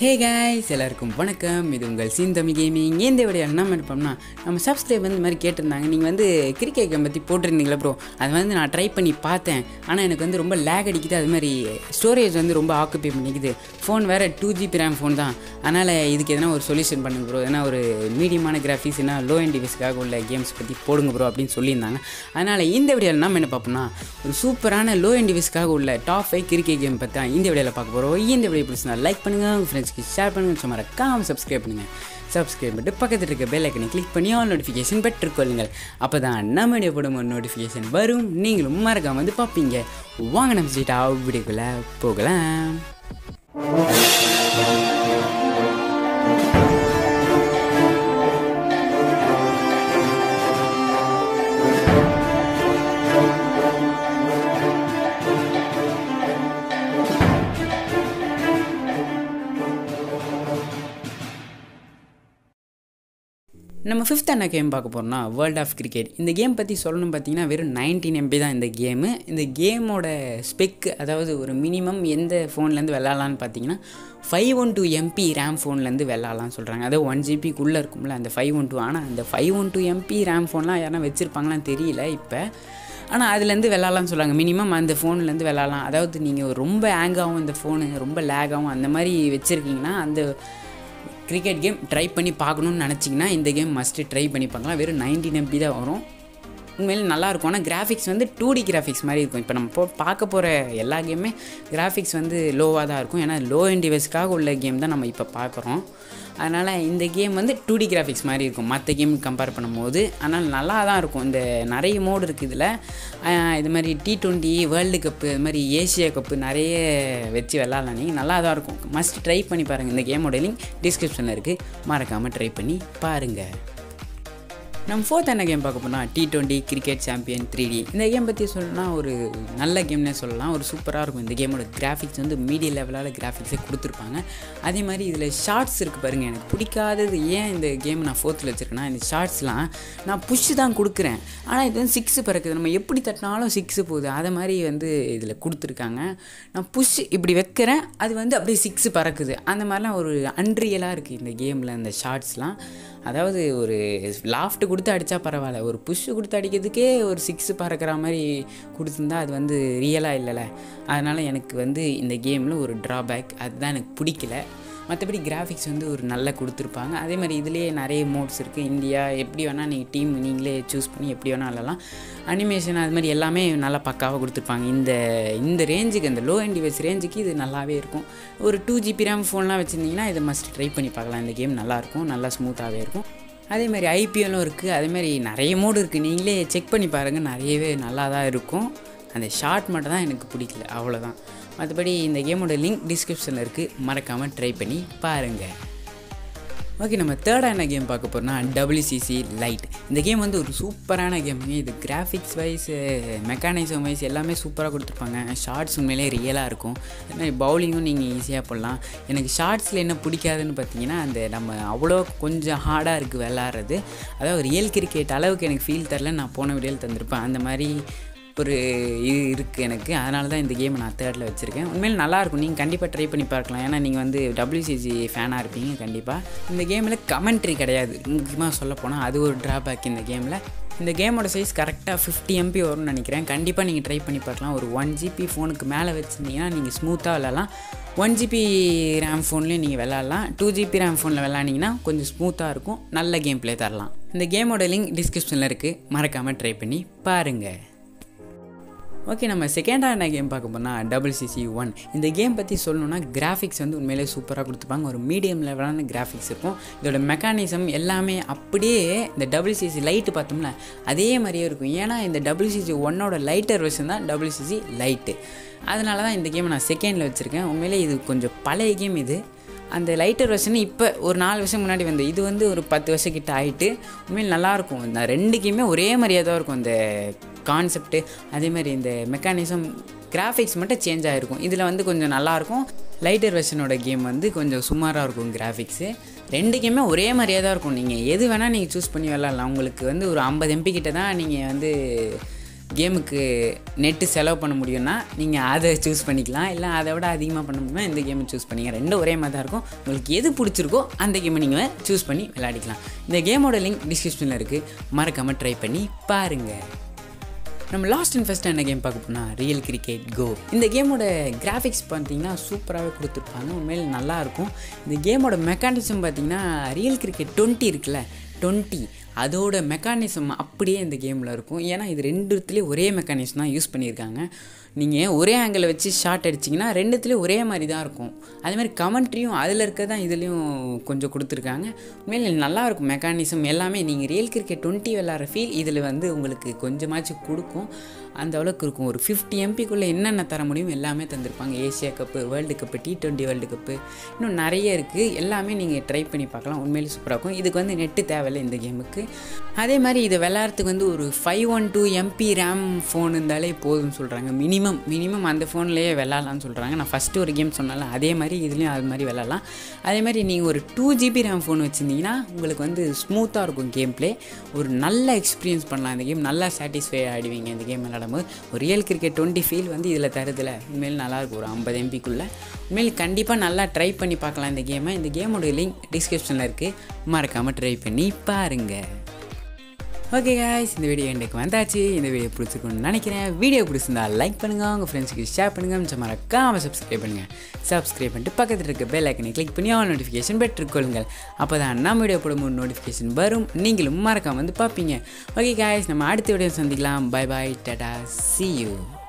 ஹே guys எல்லாருக்கும் வணக்கம் இது உங்கள் சீந்தமி கேமிங் இந்த வீடியோ என்ன பண்ணோம்னா நம்ம சப்ஸ்கிரைப் வந்து இந்த மாதிரி கேட்டிருந்தாங்க நீங்கள் வந்து கிரிக்கெட் கேம் பற்றி போட்டிருந்தீங்களா ப்ரோ அது வந்து நான் ட்ரை பண்ணி பார்த்தேன் ஆனால் எனக்கு வந்து ரொம்ப லேக் அடிக்குது அது மாதிரி ஸ்டோரேஜ் வந்து ரொம்ப ஆக்குப்பை பண்ணிக்குது ஃபோன் வேறு டூ ஜிபி ரேம் ஃபோன் தான் அதனால் இதுக்கு எதனா ஒரு சொல்யூஷன் பண்ணுங்க ப்ரோ எதனா ஒரு மீடியமான கிராஃபிக்ஸ் என்ன லோ அண்ட் டிவைஸ்க்காக உள்ள கேம்ஸ் பற்றி போடுங்க ப்ரோ அப்படின்னு சொல்லியிருந்தாங்க அதனால் இந்த வீடியோவில் நம்ம என்ன பார்ப்போம்னா ஒரு சூப்பரான லோ அண்ட் டிவைஸ்க்காக உள்ள டாப் ஃபைவ் கிரிக்கெட் கேம் பற்றி தான் இந்த வீடியோவில் பார்க்க போகிறோம் இந்த வீடியோ பிடிச்சிருந்தா லைக் பண்ணுங்கள் உங்கள் ஃப்ரெண்ட்ஸ்க்கு ஷேர் பண்ணுங்கள் சும்மா மறக்காம சப்ஸ்கிரைப் பண்ணுங்கள் சப்ஸ்கிரைப் பண்ணிட்டு பக்கத்தில் இருக்க பெல் ஐக்கனை கிளிக் பண்ணி ஆல் நோட்டிஃபிகேஷன் பெற்றுக்கொள்ளுங்கள் அப்போ தான் நம்ம வீடியோ போடும் ஒரு நோட்டிஃபிகேஷன் வரும் நீங்களும் மறக்காம வந்து பார்ப்பீங்க வாங்க நம்ம ஸ்ட்ரீட்டா வீடியோக்குள்ளே போகலாம் நம்ம ஃபிஃப்த் என்ன கேம் பார்க்க போகிறோம்னா வேர்ல்ட் ஆஃப் கிரிக்கெட் இந்த கேம் பற்றி சொல்லணும் பார்த்தீங்கன்னா வெறும் நைன்டீன் எம்பி தான் இந்த கேமு இந்த கேமோட ஸ்பெக் அதாவது ஒரு மினிமம் எந்த ஃபோன்லேருந்து விளாட்லான்னு பார்த்தீங்கன்னா five one two MB RAM ஃபோன்லேருந்து விளாட்லான்னு சொல்கிறாங்க அதாவது ஒன் ஜிபிக்குள்ளே இருக்கும்ல அந்த ஃபைவ் ஒன் டூ ஆனால் அந்த five one two MB RAM ஃபோன்லாம் யாரும் வச்சுருப்பாங்களான்னு தெரியல இப்போ ஆனால் அதுலேருந்து விளாட்லாம்னு சொல்கிறாங்க மினிமம் அந்த ஃபோன்லேருந்து விளாட்லாம் அதாவது நீங்கள் ரொம்ப ஹேங் ஆகும் இந்த ஃபோனு ரொம்ப லேக் ஆகும் அந்த மாதிரி வச்சுருக்கீங்கன்னா அந்த கிரிக்கெட் கேம் ட்ரை பண்ணி பார்க்கணுன்னு நினச்சிங்கன்னா இந்த கேம் மஸ்ட்டு ட்ரை பண்ணி பார்க்கலாம் வெறும் நைன்டீன் எம்பி தான் வரும் உண்மையிலே நல்லாயிருக்கும் ஆனால் கிராஃபிக்ஸ் வந்து டூ டி கிராஃபிக்ஸ் மாதிரி இருக்கும் இப்போ நம்ம போ பார்க்க போகிற எல்லா கேமுமே கிராஃபிக்ஸ் வந்து லோவாக தான் இருக்கும் ஏன்னா லோ அண்ட் டிவைஸ்க்காக உள்ள கேம் தான் நம்ம இப்போ பார்க்குறோம் அதனால் இந்த கேம் வந்து டூ டி கிராஃபிக்ஸ் மாதிரி இருக்கும் மற்ற கேம் கம்பேர் பண்ணும்போது ஆனால் நல்லா தான் இருக்கும் இந்த நிறைய மோடு இருக்குது இதில் இது மாதிரி டி ட்வெண்ட்டி வேர்ல்டு கப்பு இது மாதிரி ஏசியா கப்பு நிறைய வச்சு விளாட்லாம் நீங்கள் நல்லா தான் இருக்கும் மஸ்ட் ட்ரை பண்ணி பாருங்கள் இந்த கேமோட லிங்க் டிஸ்கிரிப்ஷனில் இருக்குது மறக்காமல் ட்ரை பண்ணி பாருங்கள் நம்ம ஃபோர்த் என்ன கேம் பார்க்க போனால் T twenty cricket champion three D இந்த கேம் பற்றி சொல்லணும்னா ஒரு நல்ல கேம்னே சொல்லலாம் ஒரு சூப்பராக இருக்கும் இந்த கேமோட கிராஃபிக்ஸ் வந்து மீடியம் லெவலால் கிராஃபிக்ஸே கொடுத்துருப்பாங்க அதே மாதிரி இதில் ஷார்ட்ஸ் இருக்குது பாருங்கள் எனக்கு பிடிக்காதது ஏன் இந்த கேம் நான் ஃபோர்த்தில் வச்சுருக்கேன்னா இந்த ஷார்ட்ஸ்லாம் நான் புஷ்ஷு தான் கொடுக்குறேன் ஆனால் இது வந்து சிக்ஸு பறக்குது நம்ம எப்படி தட்டினாலும் சிக்ஸு போகுது அதை மாதிரி வந்து இதில் கொடுத்துருக்காங்க நான் புஷ் இப்படி வைக்கிறேன் அது வந்து அப்படியே சிக்ஸு பறக்குது அந்த மாதிரிலாம் ஒரு அன்ரியலாக இருக்குது இந்த கேமில் இந்த ஷார்ட்ஸ்லாம் அதாவது ஒரு லாஃப்ட் கொடுத்து அடித்தா பரவாயில்ல ஒரு புஷ்ஷு கொடுத்து அடிக்கிறதுக்கே ஒரு சிக்ஸு பறக்கிற மாதிரி கொடுத்துருந்தா அது வந்து ரியலாக இல்லைல்ல அதனால் எனக்கு வந்து இந்த கேமில் ஒரு ட்ராபேக் அதுதான் எனக்கு பிடிக்கல மற்றபடி கிராஃபிக்ஸ் வந்து ஒரு நல்ல கொடுத்துருப்பாங்க அதே மாதிரி இதுலேயே நிறைய மோட்ஸ் இருக்குது இந்தியா எப்படி வேணால் நீங்கள் டீம் நீங்களே சூஸ் பண்ணி எப்படி வேணால் விளாட்லாம் அனிமேஷன் அது மாதிரி எல்லாமே நல்லா பக்காவாக கொடுத்துருப்பாங்க இந்த இந்த ரேஞ்சுக்கு அந்த லோ அண்ட் டிவைஸ் ரேஞ்சுக்கு இது நல்லாவே இருக்கும் ஒரு டூ ஜிபி ரேம் ஃபோன்லாம் வச்சுருந்தீங்கன்னா இதை மஸ்ட் ட்ரை பண்ணி பார்க்கலாம் இந்த கேம் நல்லாயிருக்கும் நல்லா ஸ்மூத்தாகவே இருக்கும் அதே மாதிரி ஐபிஎல்லும் இருக்குது அதே மாதிரி நிறைய மோடு இருக்குது நீங்களே செக் பண்ணி பாருங்கள் நிறையவே நல்லா தான் இருக்கும் அந்த ஷார்ட் மட்டும் தான் எனக்கு பிடிக்கல அவ்வளோதான் மற்றபடி இந்த கேமோட லிங்க் டிஸ்கிரிப்ஷனில் இருக்குது மறக்காமல் ட்ரை பண்ணி பாருங்கள் ஓகே நம்ம தேர்டாக என்ன கேம் பார்க்க போகிறோம்னா டபிள்யூசிசி லைட் இந்த கேம் வந்து ஒரு சூப்பரான கேமுங்க இது கிராஃபிக்ஸ் வைஸ் மெக்கானிசம் வைஸ் எல்லாமே சூப்பராக கொடுத்துருப்பாங்க ஷார்ட்ஸ் உண்மையிலே ரியலாக இருக்கும் அது மாதிரி பவுலிங்கும் நீங்கள் ஈஸியாக போடலாம் எனக்கு ஷார்ட்ஸில் என்ன பிடிக்காதுன்னு பார்த்தீங்கன்னா அந்த நம்ம அவ்வளோ கொஞ்சம் ஹார்டாக இருக்குது விளாட்றது அதாவது ரியல் கிரிக்கெட் அளவுக்கு எனக்கு ஃபீல் தரல நான் போன வீடியோவில் தந்திருப்பேன் அந்த மாதிரி ஒரு இது இருக்குது எனக்கு அதனால தான் இந்த கேமை நான் தேர்டில் வச்சுருக்கேன் உண்மையில் நல்லாயிருக்கும் நீங்கள் கண்டிப்பாக ட்ரை பண்ணி பார்க்கலாம் ஏன்னா நீங்கள் வந்து டபிள்யூசிசி ஃபேனாக இருப்பீங்க கண்டிப்பாக இந்த கேமில் கமெண்ட்ரி கிடையாது முக்கியமாக சொல்ல போனால் அது ஒரு ட்ராபேக் இந்த கேமில் இந்த கேமோட சைஸ் கரெக்டாக ஃபிஃப்டி எம்பி வரும்னு நினைக்கிறேன் கண்டிப்பாக நீங்கள் ட்ரை பண்ணி பார்க்கலாம் ஒரு ஒன் ஜிபி ஃபோனுக்கு மேலே வச்சுருந்தீங்கன்னா நீங்கள் ஸ்மூத்தாக விளாட்லாம் ஒன் ஜிபி ரேம் ஃபோன்லேயும் நீங்கள் விளாட்லாம் டூ ஜிபி ரேம் ஃபோனில் விளாண்டிங்கன்னா கொஞ்சம் ஸ்மூத்தாக இருக்கும் நல்ல கேம் ப்ளே தரலாம் இந்த கேமோட லிங்க் டிஸ்கிரிப்ஷனில் இருக்குது மறக்காமல் ட்ரை பண்ணி பாருங்கள் ஓகே நம்ம செகண்டாக என்ன கேம் பார்க்க போனால் டபுள் சிசி ஒன் இந்த கேம் பற்றி சொல்லணுன்னா கிராஃபிக்ஸ் வந்து உண்மையிலே சூப்பராக கொடுத்துருப்பாங்க ஒரு மீடியம் லெவலான கிராஃபிக்ஸ் இருக்கும் இதோட மெக்கானிசம் எல்லாமே அப்படியே இந்த டபுள் சிசி லைட்டு பார்த்தோம்ல அதே மாதிரியே இருக்கும் ஏன்னா இந்த டபுள் சிசி ஒன்னோட லைட்டர் வெர்ஷன் தான் டபுள் சிசி லைட்டு அதனால தான் இந்த கேமை நான் செகண்டில் வச்சுருக்கேன் உண்மையிலே இது கொஞ்சம் பழைய கேம் இது அந்த லைட்டர் வெர்ஷன் இப்போ ஒரு நாலு வருஷம் முன்னாடி வந்து இது வந்து ஒரு பத்து வருஷம் கிட்ட ஆகிட்டு உண்மையில் நல்லாயிருக்கும் இந்த ரெண்டு கேமே ஒரே மாதிரியாக தான் இருக்கும் இந்த கான்செப்ட்டு அதேமாதிரி இந்த மெக்கானிசம் கிராஃபிக்ஸ் மட்டும் சேஞ்ச் ஆகிருக்கும் இதில் வந்து கொஞ்சம் நல்லாயிருக்கும் லைட்டர் வெர்ஷனோட கேம் வந்து கொஞ்சம் சுமாராக இருக்கும் கிராஃபிக்ஸு ரெண்டு கேமே ஒரே மாதிரியே தான் இருக்கும் நீங்கள் எது வேணால் நீங்கள் சூஸ் பண்ணி விளாட்லாம் உங்களுக்கு வந்து ஒரு ஐம்பது எம்பி கிட்ட தான் நீங்கள் வந்து கேமுக்கு நெட்டு செலவு பண்ண முடியும்னா நீங்கள் அதை சூஸ் பண்ணிக்கலாம் இல்லை அதை விட அதிகமாக பண்ண முடியுமா இந்த கேமை சூஸ் பண்ணிங்க ரெண்டும் ஒரே மாதிரி தான் இருக்கும் உங்களுக்கு எது பிடிச்சிருக்கோ அந்த கேமை நீங்கள் சூஸ் பண்ணி விளையாடிக்கலாம் இந்த கேமோட லிங்க் டிஸ்கிரிப்ஷனில் இருக்குது மறக்காமல் ட்ரை பண்ணி பாருங்கள் நம்ம லாஸ்ட் அண்ட் ஃபஸ்ட் என்ன கேம் பார்க்க போனால் ரியல் கிரிக்கெட் கோ இந்த கேமோட கிராஃபிக்ஸ் பார்த்தீங்கன்னா சூப்பராகவே கொடுத்துருப்பாங்க உண்மையில் நல்லாயிருக்கும் இந்த கேமோட மெக்கானிசம் பார்த்தீங்கன்னா ரியல் கிரிக்கெட் டுவெண்ட்டி இருக்குல்ல டுவெண்ட்டி அதோட மெக்கானிசம் அப்படியே இந்த கேமில் இருக்கும் ஏன்னா இது ரெண்டுத்துலேயும் ஒரே மெக்கானிசம் தான் யூஸ் பண்ணியிருக்காங்க நீங்கள் ஒரே ஆங்கிளில் வச்சு ஷார்ட் அடிச்சிங்கன்னா ரெண்டுத்துலேயும் ஒரே மாதிரி தான் இருக்கும் அதே மாதிரி கமெண்ட்ரியும் அதில் இருக்க தான் இதுலேயும் கொஞ்சம் கொடுத்துருக்காங்க உண்மையில் நல்லாயிருக்கும் மெக்கானிசம் எல்லாமே நீங்கள் ரியல் கிரிக்கெட் டுவெண்ட்டி விளாட்ற ஃபீல் இதில் வந்து உங்களுக்கு கொஞ்சமாச்சும் கொடுக்கும் அந்த அளவுக்கு இருக்கும் ஒரு ஃபிஃப்டி எம்பிக்குள்ளே என்னென்ன தர முடியும் எல்லாமே தந்திருப்பாங்க Asia cup world cup T twenty world cup இன்னும் நிறைய இருக்குது எல்லாமே நீங்கள் ட்ரை பண்ணி பார்க்கலாம் உண்மையிலே சூப்பராக இருக்கும் இதுக்கு வந்து நெட்டு தேவையில்லை இந்த கேமுக்கு அதே மாதிரி இதை விளையாடுறதுக்கு வந்து ஒரு five one two MB RAM phone இருந்தாலே போதும்னு சொல்கிறாங்க மினிமம் மினிமம் அந்த ஃபோன்லேயே விளாட்லான்னு சொல்கிறாங்க நான் ஃபஸ்ட்டு ஒரு கேம் சொன்னால அதே மாதிரி இதுலேயும் அது மாதிரி விளாட்லாம் அதே மாதிரி நீங்கள் ஒரு டூ ஜிபி ரேம் ஃபோன் வச்சுருந்தீங்கன்னா உங்களுக்கு வந்து ஸ்மூத்தாக இருக்கும் கேம் ப்ளே ஒரு நல்ல எக்ஸ்பீரியன்ஸ் பண்ணலாம் இந்த கேம் நல்லா சாட்டிஸ்ஃபை ஆகிடுவீங்க இந்த கேம் விளாடும்போது ஒரு ரியல் கிரிக்கெட் டுவெண்ட்டி ஃபீல் வந்து இதில் தருதில்ல உண்மையில் நல்லாயிருக்கும் ஒரு ஐம்பது எம்பிக்குள்ளே உண்மையில் கண்டிப்பாக நல்லா ட்ரை பண்ணி பார்க்கலாம் இந்த கேமை இந்த கேமோட லிங்க் டிஸ்கிரிப்ஷனில் இருக்குது மறக்காமல் ட்ரை பண்ணி பாருங்கள் ஓகே காய்ஸ் இந்த வீடியோ எனக்கு வந்தாச்சு இந்த வீடியோ பிடிச்சிருக்குன்னு நினைக்கிறேன் வீடியோ பிடிச்சிருந்தா லைக் பண்ணுங்கள் உங்கள் ஃப்ரெண்ட்ஸுக்கு ஷேர் பண்ணுங்கள் மிச்சம் மறக்காமல் சப்ஸ்கிரைப் பண்ணுங்கள் சப்ஸ்கிரைப் பண்ணிட்டு பக்கத்தில் இருக்க பெல் ஐக்கனை கிளிக் பண்ணி ஆல் நோட்டிஃபிகேஷன் பெற்றுக்கொள்ளுங்கள் அப்போ தான் நம்ம வீடியோ போடும்போது நோட்டிஃபிகேஷன் வரும் நீங்களும் மறக்காம வந்து பார்ப்பீங்க ஓகே காய்ஸ் நம்ம அடுத்த வீடியோ சந்திக்கலாம் bye bye tata see you